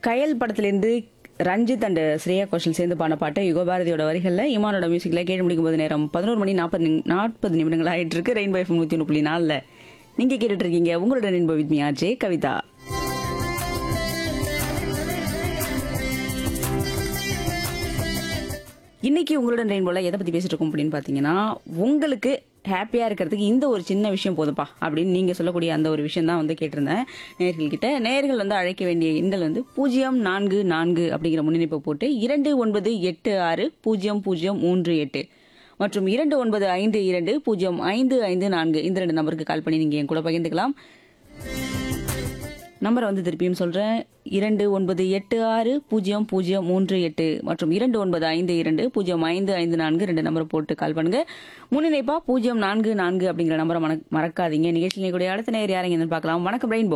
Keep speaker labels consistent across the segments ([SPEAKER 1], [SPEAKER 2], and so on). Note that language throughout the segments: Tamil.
[SPEAKER 1] கயல் படத்திலிருந்து ரஞ்சித் அண்ட் ஸ்ரேயா கோஷல் சேர்ந்து பாடின பாட்டு யுகபாரதியோட வரிகளில் இமானோட மியூசிக்கில் கேட்டு முடிக்கும் போது நேரம் பதினோரு மணி நாற்பது நாற்பது நிமிடங்கள் ஆயிட்டு இருக்கு ரெயின்போ எஃப்எம் நூற்றி ஒன்று புள்ளி நாலில் நீங்கள் கேட்டுட்டு இருக்கீங்க உங்களோட நண்பர் வித் மீ ஆர்ஜே கவிதா இன்னைக்கு உங்களோட ரெயின்போல எதை பத்தி பேசிட்டு இருக்கோம் அப்படின்னு பாத்தீங்கன்னா உங்களுக்கு ஹாப்பியா இருக்கிறதுக்கு இந்த ஒரு சின்ன விஷயம் போதுப்பா அப்படின்னு நீங்க சொல்லக்கூடிய அந்த ஒரு விஷயம் தான் வந்து கேட்டிருந்தேன் நேர்கள் கிட்ட நேர்கள் வந்து அழைக்க வேண்டிய எண்கள் வந்து பூஜ்ஜியம் நான்கு நான்கு அப்படிங்கிற முன்னிணைப்பை போட்டு இரண்டு ஒன்பது எட்டு ஆறு பூஜ்ஜியம் பூஜ்ஜியம் மூன்று எட்டு மற்றும் இரண்டு ஒன்பது ஐந்து இரண்டு பூஜ்ஜியம் ஐந்து ஐந்து நான்கு இந்த ரெண்டு நம்பருக்கு கால் பண்ணி நீங்க என் கூட பகிர்ந்துக்கலாம் நம்பரை வந்து திருப்பியும் சொல்றேன் இரண்டு ஒன்பது எட்டு ஆறு பூஜ்ஜியம் பூஜ்ஜியம் மூன்று எட்டு மற்றும் இரண்டு ஒன்பது ஐந்து இரண்டு பூஜ்ஜியம் ஐந்து ஐந்து நான்கு ரெண்டு நம்பரை போட்டு கால் பண்ணுங்க முன்னிணைப்பா பூஜ்ஜியம் நான்கு நான்கு அப்படிங்கிற நம்பரை மறக்க- மறக்காதீங்க நிகழ்ச்சியில் கூடிய அடுத்த நேர் யாரைங்க என்னன்னு பார்க்கலாம் வணக்கம் ரெயின்போ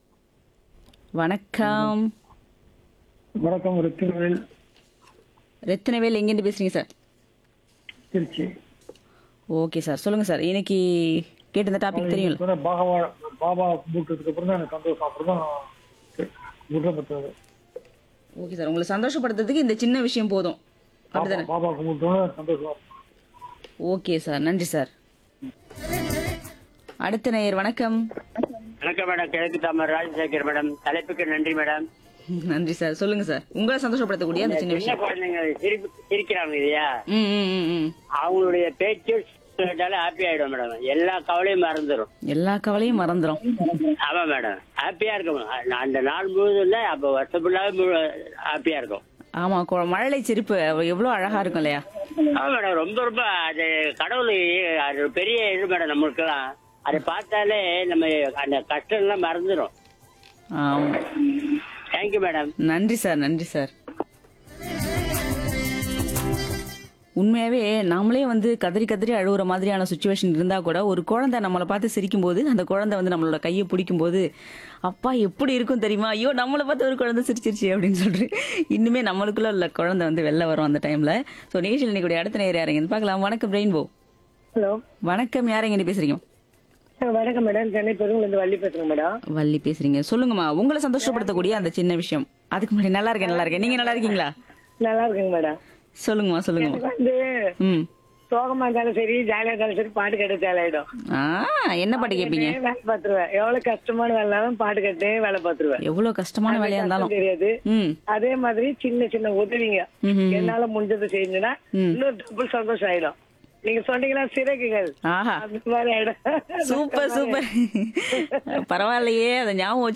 [SPEAKER 1] வணக்கம்
[SPEAKER 2] வணக்கம் ரித்திவேல்
[SPEAKER 1] ரத்தினவேல் எங்கேருந்து பேசுறீங்க சார்
[SPEAKER 2] திருச்சி
[SPEAKER 1] ஓகே சார் சொல்லுங்க சார் இன்னைக்கு கேட்ட இந்த டாபிக் தெரியும்ல
[SPEAKER 2] இப்ப தான் பாபா பாபா கும்பிட்டதுக்கு அப்புறம் தான் எனக்கு சந்தோஷம் அப்புறம் தான் குற்றம் பெற்றது
[SPEAKER 1] ஓகே சார் உங்களை சந்தோஷப்படுத்துறதுக்கு இந்த சின்ன விஷயம் போதும் அப்படிதானே
[SPEAKER 2] பாபா கும்பிட்டோன்னு சந்தோஷம்
[SPEAKER 1] ஓகே சார் நன்றி சார் அடுத்த நேயர் வணக்கம்
[SPEAKER 3] வணக்கம் மேடம் கிழக்கு தாமர் ராஜசேகர் மேடம் தலைப்புக்கு நன்றி மேடம்
[SPEAKER 1] நன்றி சார் சொல்லுங்க சார் உங்களை சந்தோஷப்படுத்தக்கூடிய அந்த சின்ன
[SPEAKER 3] சின்ன
[SPEAKER 1] விஷயம்
[SPEAKER 3] குழந்தைங்க சிரிப்பு சிரிக்கிறாங்க இல்லையா
[SPEAKER 1] ம் ம் ம், ம்
[SPEAKER 3] அவங்களுடைய பேச்சு கேட்டாலே ஹாப்பி ஆயிடும் மேடம் எல்லா கவலையும் மறந்துடும்
[SPEAKER 1] எல்லா கவலையும் மறந்துடும்
[SPEAKER 3] ஆமா மேடம் ஹாப்பியா இருக்கும் நான் அந்த நாள் முழுதும் இல்ல அப்ப வருஷம் ஃபுல்லாவே ஹாப்பியா இருக்கும்
[SPEAKER 1] ஆமா கொ- மழலை சிரிப்பு அவ எவ்வளவு அழகா இருக்கும் இல்லையா
[SPEAKER 3] ஆமா மேடம் ரொம்ப ரொம்ப அது கடவுள் அது ஒரு பெரிய இது மேடம் நம்மளுக்கெல்லாம் அதை பார்த்தாலே நம்ம அந்த கஷ்டம் எல்லாம் மறந்துடும்
[SPEAKER 1] ஆமா.
[SPEAKER 3] தேங்க்யூ மேடம்
[SPEAKER 1] நன்றி சார் நன்றி சார் உண்மையாவே நாமளே வந்து கதறி கதறி அழுகுற மாதிரியான சுச்சுவேஷன் இருந்தா கூட ஒரு குழந்தை நம்மளை பார்த்து சிரிக்கும் போது அந்த குழந்தை வந்து நம்மளோட கையை பிடிக்கும் போது அப்பா எப்படி இருக்கும் தெரியுமா ஐயோ நம்மளை பார்த்து ஒரு குழந்தை சிரிச்சிருச்சு அப்படின்னு சொல்லிட்டு இன்னுமே நம்மளுக்குள்ள உள்ள குழந்தை வந்து வெளில வரும் அந்த டைம்ல ஸோ நிகழ்ச்சியில் இன்னைக்கு அடுத்த நேரம் யாருங்க பார்க்கலாம் வணக்கம் ரெயின்போ
[SPEAKER 4] ஹலோ
[SPEAKER 1] வணக்கம் யாரைங்க பேசுறீங்க
[SPEAKER 4] வணக்கம் மேடம் சென்னை பெருங்குலேருந்து வள்ளி பேசுறேன் மேடம்
[SPEAKER 1] வள்ளி பேசுறீங்க சொல்லுங்கம்மா உங்களை சந்தோஷப்படுத்தக்கூடிய அந்த சின்ன விஷயம் அதுக்கு முன்னாடி நல்லா இருக்கேன் நல்லா இருக்கேன் நீங்க நல்லா இருக்கீங்களா
[SPEAKER 4] நல்லா இருக்குங்க மேடம்
[SPEAKER 1] சொல்லுங்கம்மா சொல்லுங்கம்மா
[SPEAKER 4] எனக்கு வந்து
[SPEAKER 1] ம்
[SPEAKER 4] சோகமா இருந்தாலும் சரி ஜாலியா இருந்தாலும் சரி பாட்டு கேட்டு தேவையிடும்
[SPEAKER 1] ஆ என்ன பாட்டு கேட்பீங்க
[SPEAKER 4] வேலை பார்த்துருவேன் எவ்வளவு கஷ்டமான வேலைனாலும் பாட்டு கேட்டே வேலை பார்த்துருவேன்
[SPEAKER 1] எவ்வளவு கஷ்டமான வேலையா இருந்தாலும்
[SPEAKER 4] கஷ்டம் தெரியாது
[SPEAKER 1] ம்
[SPEAKER 4] அதே மாதிரி சின்ன சின்ன உதவிங்க
[SPEAKER 1] ம்ஹும்.
[SPEAKER 4] என்னால முடிஞ்சது செஞ்சுன்னா இன்னும் டபுள் சந்தோஷம் ஆயிடும் நீங்க சொன்னீங்கன்னா சிறகுகள்
[SPEAKER 1] ஆஹா
[SPEAKER 4] அந்த மாதிரி ஆயிடும்
[SPEAKER 1] சூப்பர் சூப்பர் பரவாயில்லையே அதை ஞாபகம்